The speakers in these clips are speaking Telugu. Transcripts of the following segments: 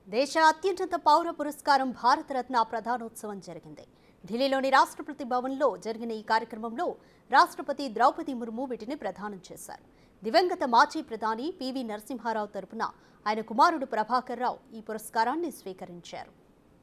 దేశ అత్యున్నత పౌర పురస్కారం భారతరత్న ప్రధానోత్సవం జరిగింది ఢిల్లీలోని రాష్ట్రపతి భవన్లో జరిగిన ఈ కార్యక్రమంలో రాష్ట్రపతి ద్రౌపది ముర్ము వీటిని ప్రదానం చేశారు దివంగత మాజీ ప్రధాని పివి నరసింహారావు తరపున ఆయన కుమారుడు ప్రభాకర్ రావు ఈ పురస్కారాన్ని స్వీకరించారు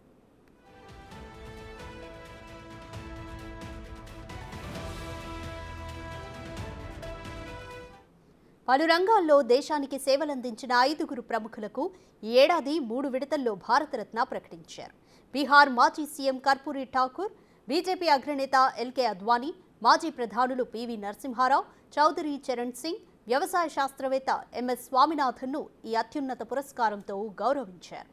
పలు రంగాల్లో దేశానికి సేవలందించిన ఐదుగురు ప్రముఖులకు ఈ ఏడాది మూడు విడతల్లో భారతరత్న ప్రకటించారు బీహార్ మాజీ సీఎం కర్పూరి ఠాకూర్ బీజేపీ అగ్రనేత ఎల్కే అద్వానీ మాజీ ప్రధానులు పివి నరసింహారావు చౌదరి చరణ్ సింగ్ వ్యవసాయ శాస్త్రవేత్త ఎంఎస్ స్వామినాథన్ను ఈ అత్యున్నత పురస్కారంతో గౌరవించారు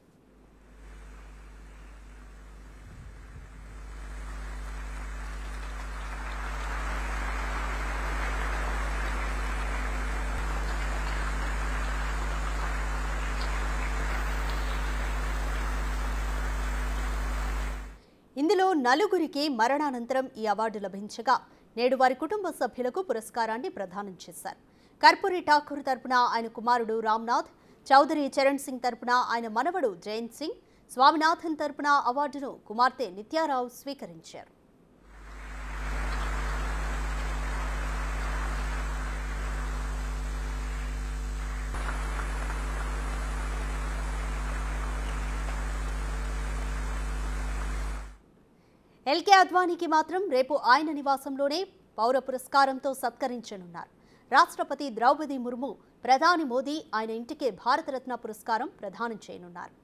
ఇందులో నలుగురికి మరణానంతరం ఈ అవార్డు లభించగా నేడు వారి కుటుంబ సభ్యులకు పురస్కారాన్ని ప్రదానం చేశారు కర్పూరి ఠాకూర్ తరపున ఆయన కుమారుడు రామ్నాథ్ చౌదరి చరణ్ సింగ్ తరపున ఆయన మనవడు జయంత్ సింగ్ స్వామినాథన్ తరపున అవార్డును కుమార్తె నిత్యారావు స్వీకరించారు ఎల్కే అద్వానీకి మాత్రం రేపు ఆయన నివాసంలోనే పౌర పురస్కారంతో సత్కరించనున్నారు రాష్ట్రపతి ద్రౌపది ముర్ము ప్రధాని మోదీ ఆయన ఇంటికే భారతరత్న పురస్కారం ప్రదానం చేయనున్నారు